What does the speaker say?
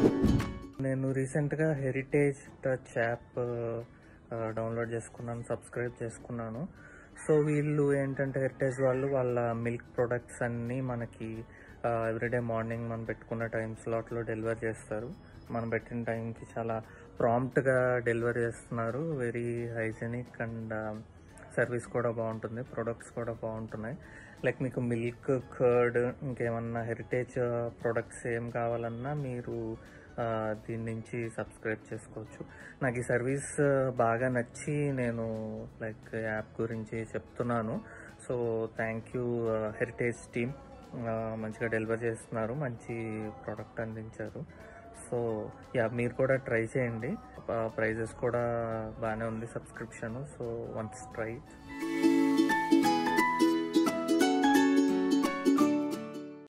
నేను రీసెంట్గా Heritage touch app download చేసుకున్నాను సబ్స్క్రైబ్ చేసుకున్నాను సో వీళ్ళు ఏంటంటే హెరిటేజ్ వాళ్ళు వాళ్ళ మిల్క్ ప్రొడక్ట్స్ అన్నీ మనకి ఎవ్రీడే మార్నింగ్ మనం పెట్టుకున్న టైం స్లాట్లో డెలివర్ చేస్తారు మనం పెట్టిన టైంకి చాలా ప్రాంప్ట్గా డెలివర్ చేస్తున్నారు వెరీ హైజెనిక్ అండ్ సర్వీస్ కూడా బాగుంటుంది ప్రొడక్ట్స్ కూడా బాగుంటున్నాయి లైక్ మీకు మిల్క్ కర్డ్ ఇంకేమన్నా హెరిటేజ్ ప్రొడక్ట్స్ ఏం కావాలన్నా మీరు ఆ, దీని నుంచి సబ్స్క్రైబ్ చేసుకోవచ్చు నాకు ఈ సర్వీస్ బాగా నచ్చి నేను లైక్ యాప్ గురించి చెప్తున్నాను so thank you Heritage team మంచిగా డెలివర్ చేస్తున్నారు మంచి ప్రోడక్ట్ అందించారు సో యా మీరు కూడా ట్రై చేయండి ప్రైజెస్ కూడా బాగానే ఉంది సబ్స్క్రిప్షన్ సో వన్స్ ట్రై